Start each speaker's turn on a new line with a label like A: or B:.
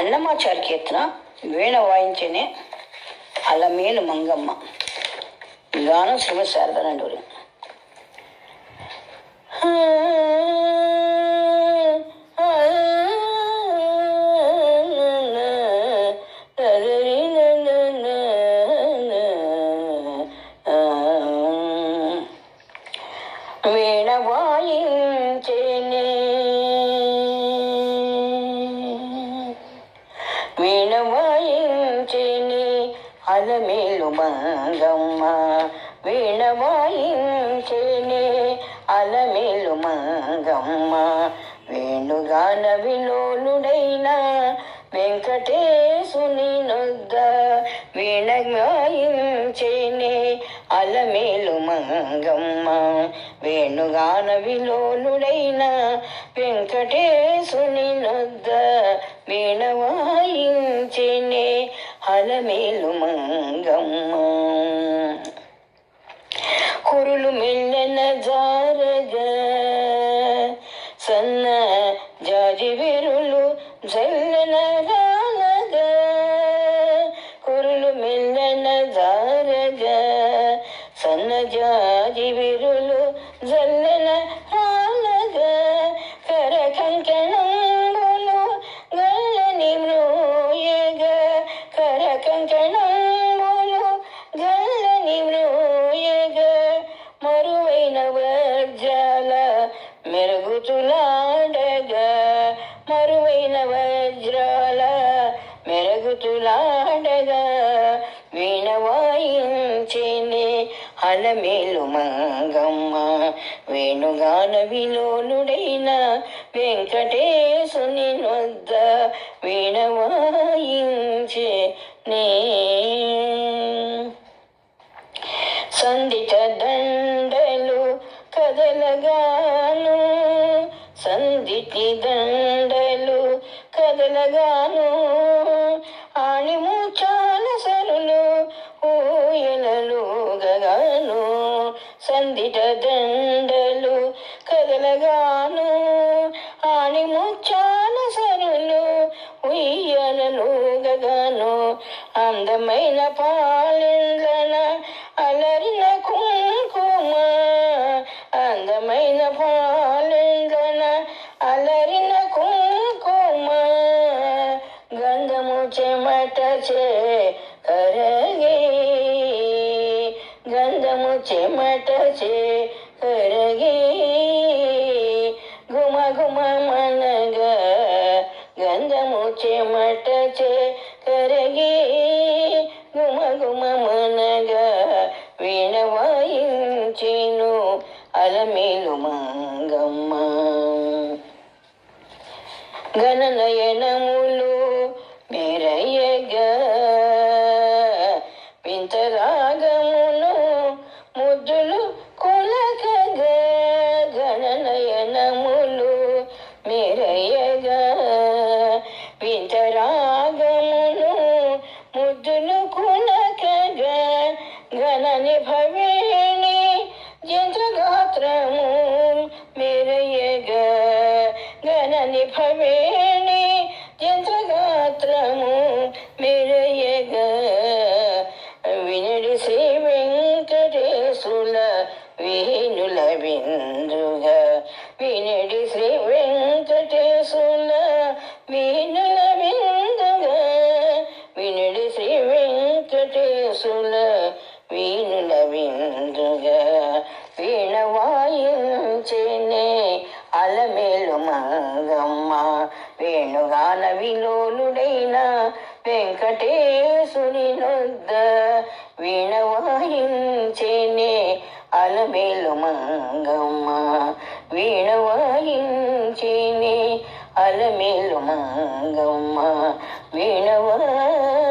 A: అన్నమాచారి కీర్తన వీణ వాయించనే అలమేలు మంగమ్మ గానం శ్రీమతి శారదానండూరి వీణ వాయించేనే వీణ వాయించేనే అలమేలు మంగమ్మ వీణ వాయించేనే అలమేలు మంగమ్మ వేణుగాన విలోలుడైన వెంకటేశుని నొద్ద వీణ వాయించేనే అలమేలు మంగమ్మ వేణుగాన విలోలుడైన వెంకటేశుని నొద్ద వీణ వాయించేనే అలమేలు మంగమ్మ కురులు మెల్లన జారగ సన్న జాజి విరులు జల్లన రాలగ కురులు మెల్లన జారగ సన్న జాజి విరులు జల్లన రాలగ కర కంకణములు గల్లని మ్రోయగ కర కంకణములు గల్లని మ్రోయగ మరువైన వజ్రాల మెరుగుతులాడగా మరువైన వజ్రాల మెరుగుతులాడగా వీణ వాయించేనే అలమేలు మంగమ్మ వేణుగాన విలోలుడైన వెంకటేశుని నొద్ద వీణ వాయించే నే సంధిత దండలు కదలగాను సంధిటి దండలు కదలగాను ఆణిముచాల సరులు ఊయలలు గగాను సంధిట దండలు కదలగాను ఆణిముచాల సరులు ఉయ్యలలు గగాను అందమైన పాలెండ్లన అలరిన కుంకుమ అందమైన పాలెండ్లన అలరిన కుంకుమ గంధము చెమట చే కరగే గంధము చెమట చే కరగే గుమ గుమ మనగా గంధము చెమట చే కరగే గుమ గుమ మనగా వీణ వాయించేను అలమేలు మంగమ్మ గణనయనములు మెరయ్యగా వింత రాగమును ముద్దులు కొలకగా గణనయనములు మెరయ్యగా వింత రాగమును ముద్దులు కొలకగా గణని భవేణి జంత్రగాత్రము మెరయ్యగా గణని భవేణి జంత్రగాత్రము మెరయ్యగా వినడి శ్రీ వెంకటేశుల వేణుల విందుగా వినడి శ్రీ వెంకటేశుల వేణుల విందుగా వినడి శ్రీ వెంకటేశుల వీణుల విందుగా వీణ వాయించేనే అలమేలు మంగమ్మ వేణుగాన విలోలుడైన వెంకటేశుని నొద్ద వీణ వాయించేనే అలమేలు మంగమ్మ వీణ వాయించేనే అలమేలు మంగమ్మ వీణ వాయించేనే